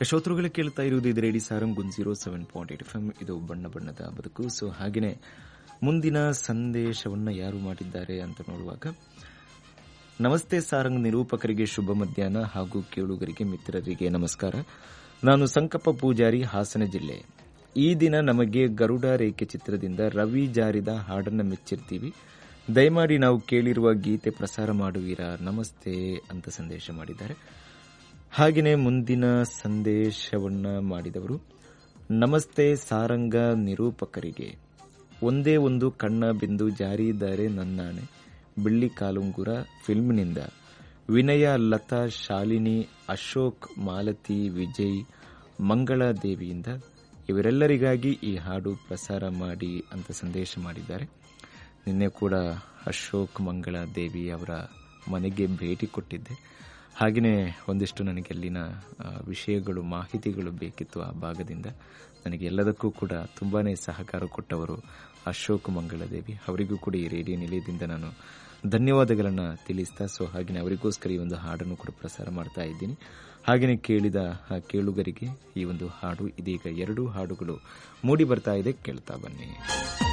ಶ್ರೋತೃಗಳು ಕೇಳ್ತಾ ಇರುವುದು ಇದು radio Sarang one zero seven point eight F ಇದು ಬಣ್ಣ ಬಣ್ಣದ ಬದುಕು ಸೊ ಹಾಗೆಯೇ ಮುಂದಿನ ಸಂದೇಶವನ್ನ ಯಾರು ಮಾಡಿದ್ದಾರೆ ಅಂತ ನೋಡುವಾಗ ನಮಸ್ತೆ ಸಾರಂಗ್ ನಿರೂಪಕರಿಗೆ ಶುಭ ಮಧ್ಯಾಹ್ನ ಹಾಗೂ ಕೇಳುಗರಿಗೆ ಮಿತ್ರರಿಗೆ ನಮಸ್ಕಾರ ನಾನು ಸಂಕಪ್ಪ ಪೂಜಾರಿ ಹಾಸನ ಜಿಲ್ಲೆ ಈ ದಿನ ನಮಗೆ ಗರುಡ ರೇಖೆ ಚಿತ್ರದಿಂದ ರವಿ ಜಾರಿದ ಹಾಡನ್ನ ಮೆಚ್ಚಿರ್ತೀವಿ ದಯಮಾಡಿ ನಾವು ಕೇಳಿರುವ ಗೀತೆ ಪ್ರಸಾರ ಮಾಡುವೀರಾ ನಮಸ್ತೆ ಅಂತ ಸಂದೇಶ ಮಾಡಿದ್ದಾರೆ ಹಾಗೆಯೇ ಮುಂದಿನ ಸಂದೇಶವನ್ನ ಮಾಡಿದವರು ನಮಸ್ತೆ ಸಾರಂಗ ನಿರೂಪಕರಿಗೆ ಒಂದೇ ಒಂದು ಕಣ್ಣ ಬಿಂದು ಜಾರಿದ್ದಾರೆ ನನ್ನಾಣೆ ಬೆಳ್ಳಿ ಕಾಲುಂಗುರ ಫಿಲ್ಮ್ನಿಂದ ವಿನಯ ಲತಾ ಶಾಲಿನಿ ಅಶೋಕ್ ಮಾಲತಿ ವಿಜಯ್ ಮಂಗಳ ದೇವಿಯಿಂದ ಇವರೆಲ್ಲರಿಗಾಗಿ ಈ ಹಾಡು ಪ್ರಸಾರ ಮಾಡಿ ಅಂತ ಸಂದೇಶ ಮಾಡಿದ್ದಾರೆ ನಿನ್ನೆ ಕೂಡ ಅಶೋಕ್ ಮಂಗಳ ದೇವಿ ಅವರ ಮನೆಗೆ ಭೇಟಿ ಕೊಟ್ಟಿದ್ದೆ ಹಾಗೆಯೇ ಒಂದಿಷ್ಟು ನನಗೆ ಅಲ್ಲಿನ ಆ, ವಿಷಯಗಳು ಮಾಹಿತಿಗಳು ಬೇಕಿತ್ತು ಆ ಭಾಗದಿಂದ ನನಗೆ ಎಲ್ಲದಕ್ಕೂ ಕೂಡ ತುಂಬಾನೇ ಸಹಕಾರ ಕೊಟ್ಟವರು ಅಶೋಕ್ ಮಂಗಳದೇವಿ ಅವರಿಗೂ ಕೂಡ ಈ ರೇಡಿಯೋ ನಿಲಯದಿಂದ ನಾನು ಧನ್ಯವಾದಗಳನ್ನು ತಿಳಿಸ್ತಾ ಸೊ ಹಾಗೆಯೇ ಅವರಿಗೋಸ್ಕರ ಈ ಒಂದು ಹಾಡನ್ನು ಕೂಡ ಪ್ರಸಾರ ಮಾಡ್ತಾ ಇದ್ದೀನಿ ಹಾಗೆಯೇ ಕೇಳಿದ ಆ ಕೇಳುಗರಿಗೆ ಈ ಒಂದು ಹಾಡು ಇದೀಗ ಎರಡು ಹಾಡುಗಳು ಮೂಡಿ ಬರ್ತಾ ಇದೆ ಕೇಳ್ತಾ ಬನ್ನಿ